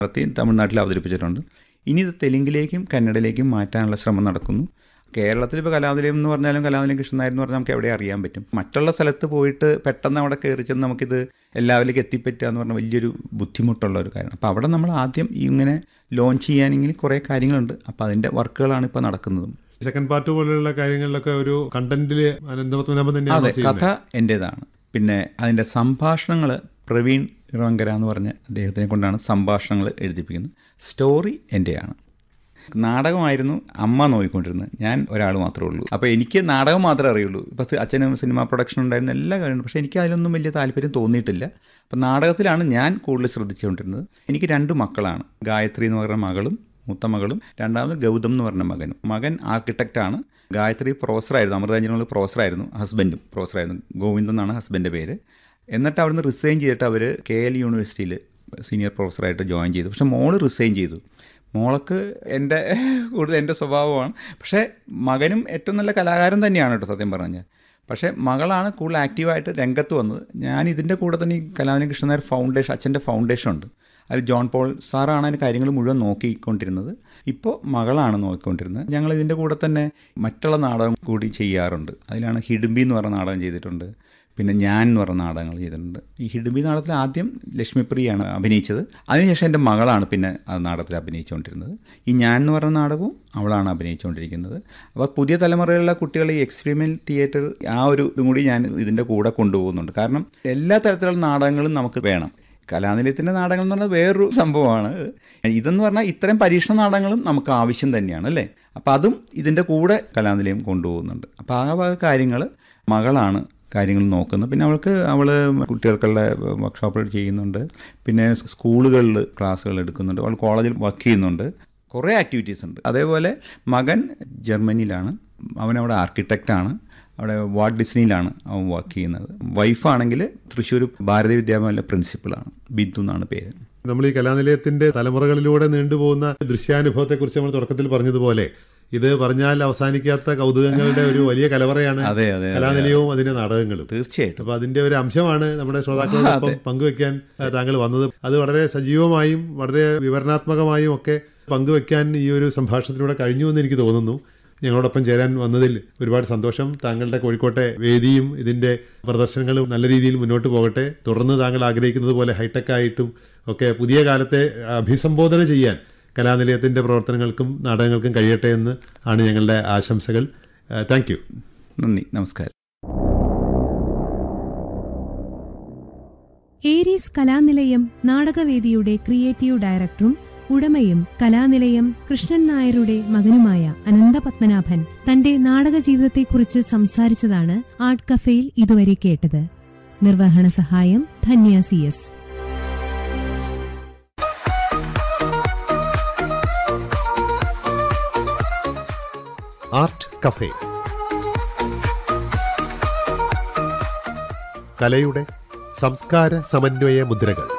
നടത്തി തമിഴ്നാട്ടിൽ അവതരിപ്പിച്ചിട്ടുണ്ട് ഇനി ഇത് തെലുങ്കിലേക്കും കന്നഡയിലേക്കും മാറ്റാനുള്ള ശ്രമം നടക്കുന്നു കേരളത്തിൽ ഇപ്പോൾ കലാനിലയം എന്ന് പറഞ്ഞാലും കലാനിലയം കൃഷ്ണനായർ എന്ന് പറഞ്ഞാൽ നമുക്ക് എവിടെ അറിയാൻ പറ്റും മറ്റുള്ള സ്ഥലത്ത് പോയിട്ട് പെട്ടെന്ന് അവിടെ കയറി ചെന്ന് നമുക്കിത് എല്ലാവരിലേക്ക് എത്തിപ്പറ്റുക എന്ന് പറഞ്ഞാൽ വലിയൊരു ബുദ്ധിമുട്ടുള്ള ഒരു കാര്യം അപ്പോൾ അവിടെ നമ്മൾ ആദ്യം ഇങ്ങനെ ലോഞ്ച് ചെയ്യാനെങ്കിൽ കുറേ കാര്യങ്ങളുണ്ട് അപ്പോൾ അതിൻ്റെ വർക്കുകളാണ് ഇപ്പോൾ നടക്കുന്നതും സെക്കൻഡ് പാർട്ട് പോലെയുള്ള കാര്യങ്ങളിലൊക്കെ ഒരു കണ്ടന്റില് അനന്തപത്മനാഭൻ തന്നെയാണ് അതെ കഥ എൻ്റേതാണ് പിന്നെ അതിൻ്റെ സംഭാഷണങ്ങൾ പ്രവീൺ ഇറവങ്കര എന്ന് പറഞ്ഞ അദ്ദേഹത്തിനെ കൊണ്ടാണ് സംഭാഷണങ്ങൾ എഴുതിപ്പിക്കുന്നത് സ്റ്റോറി എൻ്റെയാണ് നാടകമായിരുന്നു അമ്മ നോക്കിക്കൊണ്ടിരുന്നത് ഞാൻ ഒരാൾ മാത്രമേ ഉള്ളൂ അപ്പോൾ എനിക്ക് നാടകം മാത്രമേ അറിയുള്ളൂ ഇപ്പോൾ അച്ഛനും സിനിമ പ്രൊഡക്ഷൻ ഉണ്ടായിരുന്ന എല്ലാ കാര്യങ്ങളും പക്ഷേ എനിക്ക് അതിലൊന്നും വലിയ താല്പര്യം തോന്നിയിട്ടില്ല അപ്പോൾ നാടകത്തിലാണ് ഞാൻ കൂടുതൽ ശ്രദ്ധിച്ചുകൊണ്ടിരുന്നത് എനിക്ക് രണ്ട് മക്കളാണ് ഗായത്രി എന്ന് പറയുന്ന മകളും മൂത്ത മകളും രണ്ടാമത് ഗൗതം എന്ന് പറഞ്ഞ മകനും മകൻ ആർക്കിടെക്റ്റാണ് ഗായത്രി പ്രൊഫസറായിരുന്നു അമൃത എഞ്ചിനീയറിൽ പ്രൊഫസറായിരുന്നു ഹസ്ബൻഡും പ്രൊഫസറായിരുന്നു ഗോവിന്ദ് എന്നാണ് ഹസ്ബൻഡിൻ്റെ പേര് എന്നിട്ട് അവിടുന്ന് റിസൈൻ ചെയ്തിട്ട് അവർ കെ എൽ യൂണിവേഴ്സിറ്റിയിൽ സീനിയർ പ്രൊഫസറായിട്ട് ജോയിൻ ചെയ്തു പക്ഷേ മോള് റിസൈൻ ചെയ്തു മോൾക്ക് എൻ്റെ കൂടുതൽ എൻ്റെ സ്വഭാവമാണ് പക്ഷേ മകനും ഏറ്റവും നല്ല കലാകാരൻ തന്നെയാണ് കേട്ടോ സത്യം പറഞ്ഞാൽ പക്ഷേ മകളാണ് കൂടുതൽ ആക്റ്റീവായിട്ട് രംഗത്ത് വന്നത് ഞാൻ ഇതിൻ്റെ കൂടെ തന്നെ ഈ കലാനിധി കൃഷ്ണനായർ ഫൗണ്ടേഷൻ അച്ഛൻ്റെ ഫൗണ്ടേഷൻ ഉണ്ട് അതിൽ ജോൺ പോൾ സാറാണ് അതിന് കാര്യങ്ങൾ മുഴുവൻ നോക്കിക്കൊണ്ടിരുന്നത് ഇപ്പോൾ മകളാണ് നോക്കിക്കൊണ്ടിരുന്നത് ഞങ്ങൾ ഇതിൻ്റെ കൂടെ തന്നെ മറ്റുള്ള നാടകം കൂടി ചെയ്യാറുണ്ട് അതിലാണ് ഹിഡുംബി എന്ന് പറഞ്ഞ നാടകം ചെയ്തിട്ടുണ്ട് പിന്നെ ഞാൻ എന്ന് പറഞ്ഞ നാടകങ്ങൾ ചെയ്തിട്ടുണ്ട് ഈ ഹിഡുംബി നാടകത്തിൽ ആദ്യം ലക്ഷ്മിപ്രിയാണ് അഭിനയിച്ചത് അതിനുശേഷം എൻ്റെ മകളാണ് പിന്നെ ആ നാടകത്തിൽ അഭിനയിച്ചുകൊണ്ടിരുന്നത് ഈ ഞാൻ എന്ന് പറഞ്ഞ നാടകവും അവളാണ് അഭിനയിച്ചുകൊണ്ടിരിക്കുന്നത് അപ്പോൾ പുതിയ തലമുറയിലുള്ള കുട്ടികൾ ഈ എക്സ്പെരിമെൻ്റ് തിയേറ്റർ ആ ഒരു ഇതും കൂടി ഞാൻ ഇതിൻ്റെ കൂടെ കൊണ്ടുപോകുന്നുണ്ട് കാരണം എല്ലാ തരത്തിലുള്ള നാടകങ്ങളും നമുക്ക് വേണം കലാനിലയത്തിൻ്റെ നാടകങ്ങൾ എന്ന് പറഞ്ഞാൽ വേറൊരു സംഭവമാണ് ഇതെന്ന് പറഞ്ഞാൽ ഇത്തരം പരീക്ഷണ നാടകങ്ങളും നമുക്ക് ആവശ്യം തന്നെയാണ് അല്ലേ അപ്പോൾ അതും ഇതിൻ്റെ കൂടെ കലാനിലയം കൊണ്ടുപോകുന്നുണ്ട് അപ്പോൾ ആ വക കാര്യങ്ങൾ മകളാണ് കാര്യങ്ങൾ നോക്കുന്നത് പിന്നെ അവൾക്ക് അവൾ കുട്ടികൾക്കുള്ള വർക്ക്ഷോപ്പുകൾ ചെയ്യുന്നുണ്ട് പിന്നെ സ്കൂളുകളിൽ ക്ലാസ്സുകൾ എടുക്കുന്നുണ്ട് അവൾ കോളേജിൽ വർക്ക് ചെയ്യുന്നുണ്ട് കുറേ ആക്ടിവിറ്റീസ് ഉണ്ട് അതേപോലെ മകൻ ജർമ്മനിയിലാണ് അവനവിടെ ആർക്കിടെക്റ്റാണ് അവിടെ വാർഡ് ഡിസ്നിയിലാണ് അവൻ വർക്ക് ചെയ്യുന്നത് വൈഫാണെങ്കിൽ തൃശ്ശൂർ ഭാരതീയ വിദ്യാഭവനിലെ പ്രിൻസിപ്പളാണ് ബിന്ദു എന്നാണ് പേര് നമ്മൾ ഈ കലാനിലയത്തിന്റെ തലമുറകളിലൂടെ നീണ്ടുപോകുന്ന ദൃശ്യാനുഭവത്തെ കുറിച്ച് നമ്മൾ തുടക്കത്തിൽ പറഞ്ഞതുപോലെ ഇത് പറഞ്ഞാൽ അവസാനിക്കാത്ത കൗതുകങ്ങളുടെ ഒരു വലിയ കലവറയാണ് അതെ അതെ കലാനിലയവും അതിന്റെ നാടകങ്ങളും തീർച്ചയായിട്ടും അപ്പൊ അതിന്റെ ഒരു അംശമാണ് നമ്മുടെ ശ്രോതാക്കളോടൊപ്പം പങ്കുവെക്കാൻ ആ, താങ്കൾ വന്നത് അത് വളരെ സജീവമായും വളരെ വിവരണാത്മകമായും ഒക്കെ പങ്കുവെക്കാൻ ഈ ഒരു സംഭാഷണത്തിലൂടെ കഴിഞ്ഞു എന്ന് എനിക്ക് തോന്നുന്നു ഞങ്ങളോടൊപ്പം ചേരാൻ വന്നതിൽ ഒരുപാട് സന്തോഷം താങ്കളുടെ കോഴിക്കോട്ടെ വേദിയും ഇതിന്റെ പ്രദർശനങ്ങളും നല്ല രീതിയിൽ മുന്നോട്ട് പോകട്ടെ തുടർന്ന് താങ്കൾ ആഗ്രഹിക്കുന്നത് പോലെ ഹൈടെക് ആയിട്ടും ഒക്കെ പുതിയ കാലത്തെ അഭിസംബോധന ചെയ്യാൻ കലാനിലയത്തിന്റെ പ്രവർത്തനങ്ങൾക്കും നാടകങ്ങൾക്കും കഴിയട്ടെ എന്ന് ആണ് ഞങ്ങളുടെ ആശംസകൾ താങ്ക് യു നന്ദി നമസ്കാരം ഏരീസ് കലാനിലയം നാടകവേദിയുടെ ക്രിയേറ്റീവ് ഡയറക്ടറും ഉടമയും കലാനിലയം കൃഷ്ണൻ നായരുടെ മകനുമായ അനന്തപത്മനാഭൻ തന്റെ നാടക ജീവിതത്തെക്കുറിച്ച് സംസാരിച്ചതാണ് ആർട്ട് കഫേയിൽ ഇതുവരെ കേട്ടത് നിർവഹണ സഹായം Dhanya C S art cafe കലയുടെ സംസ്കാര സമന്വയ മുദ്രകൾ